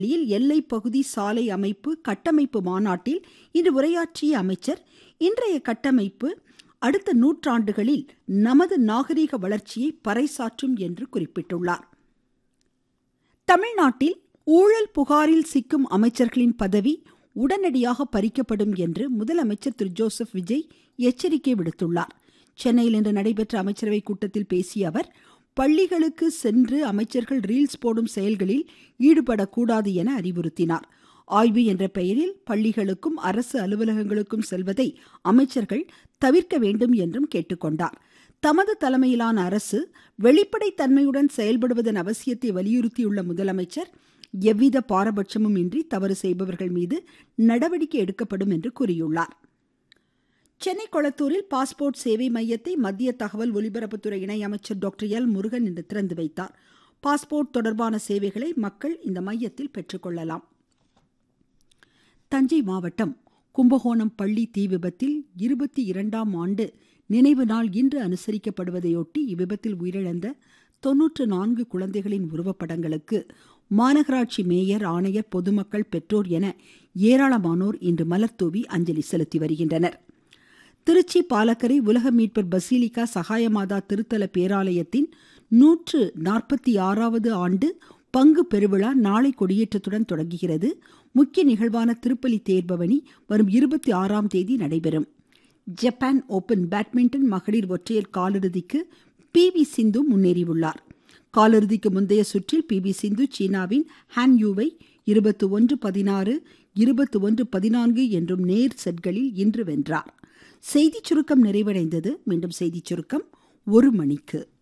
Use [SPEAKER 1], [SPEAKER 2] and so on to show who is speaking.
[SPEAKER 1] எல்லை பகுதி சாலை அமைப்பு கட்டமைப்பு மாநாட்டில் இன்று உரையாற்றிய அமைச்சர் இன்றைய கட்டமைப்பு அடுத்த நூற்றாண்டுகளில் நமது நாகரிக வளர்ச்சியை பறைசாற்றும் என்று குறிப்பிட்டுள்ளார் தமிழ்நாட்டில் ஊழல் புகாரில் சிக்கும் அமைச்சர்களின் பதவி உடனடியாக பறிக்கப்படும் என்று முதலமைச்சர் திரு ஜோசப் விஜய் எச்சரிக்கை விடுத்துள்ளார் சென்னையில் இன்று நடைபெற்ற அமைச்சரவை கூட்டத்தில் பேசிய அவர் பள்ளிகளுக்கு சென்று அமைச்சர்கள் ரீல்ஸ் போடும் செயல்களில் ஈடுபடக்கூடாது என அறிவுறுத்தினார் ஆய்வு என்ற பெயரில் பள்ளிகளுக்கும் அரசு அலுவலகங்களுக்கும் செல்வதை அமைச்சர்கள் தவிர்க்க வேண்டும் என்றும் கேட்டுக்கொண்டார் தமது தலைமையிலான அரசு வெளிப்படைத்தன்மையுடன் செயல்படுவதன் அவசியத்தை வலியுறுத்தியுள்ள முதலமைச்சர் எவ்வித பாரபட்சமும் இன்றி தவறு செய்பவர்கள் மீது நடவடிக்கை எடுக்கப்படும் என்று கூறியுள்ளார் சென்னை கொளத்தூரில் பாஸ்போர்ட் சேவை மையத்தை மத்திய தகவல் ஒலிபரப்புத்துறை இணையமைச்சர் டாக்டர் எல் முருகன் இன்று திறந்து வைத்தார் பாஸ்போர்ட் தொடர்பான சேவைகளை மக்கள் இந்த மையத்தில் பெற்றுக்கொள்ளலாம் தஞ்சை மாவட்டம் கும்பகோணம் பள்ளி தீ விபத்தில் இருபத்தி இரண்டாம் ஆண்டு நினைவு நாள் இன்று அனுசரிக்கப்படுவதையொட்டி இவ்விபத்தில் உயிரிழந்த தொன்னூற்று நான்கு குழந்தைகளின் உருவப்படங்களுக்கு மாநகராட்சி மேயர் ஆணையர் பொதுமக்கள் பெற்றோர் என ஏராளமானோர் இன்று மலர்தூவி அஞ்சலி செலுத்தி வருகின்றனர் திருச்சி பாலக்கரை உலக மீட்பர் பசீலிகா சகாயமாதா திருத்தல பேராலயத்தின் நூற்று நாற்பத்தி ஆறாவது ஆண்டு பங்கு பெருவிழா நாளை கொடியேற்றத்துடன் தொடங்குகிறது முக்கிய நிகழ்வான திருப்பலி தேர்பவனி வரும் இருபத்தி ஆறாம் தேதி நடைபெறும் ஜப்பான் ஓபன் பேட்மிண்டன் மகளிர் ஒற்றையர் காலிறுதிக்கு பி வி சிந்து முன்னேறியுள்ளார் காலிறுதிக்கு முந்தைய சுற்றில் பி வி சிந்து சீனாவின் ஹான் யூவை இருபத்தி ஒன்று பதினாறு இருபத்தி ஒன்று பதினான்கு என்றும் நேர் செட்களில் இன்று வென்றார் செய்திச் சுருக்கம் நிறைவடைந்தது மீண்டும் செய்திச் சுருக்கம் ஒரு மணிக்கு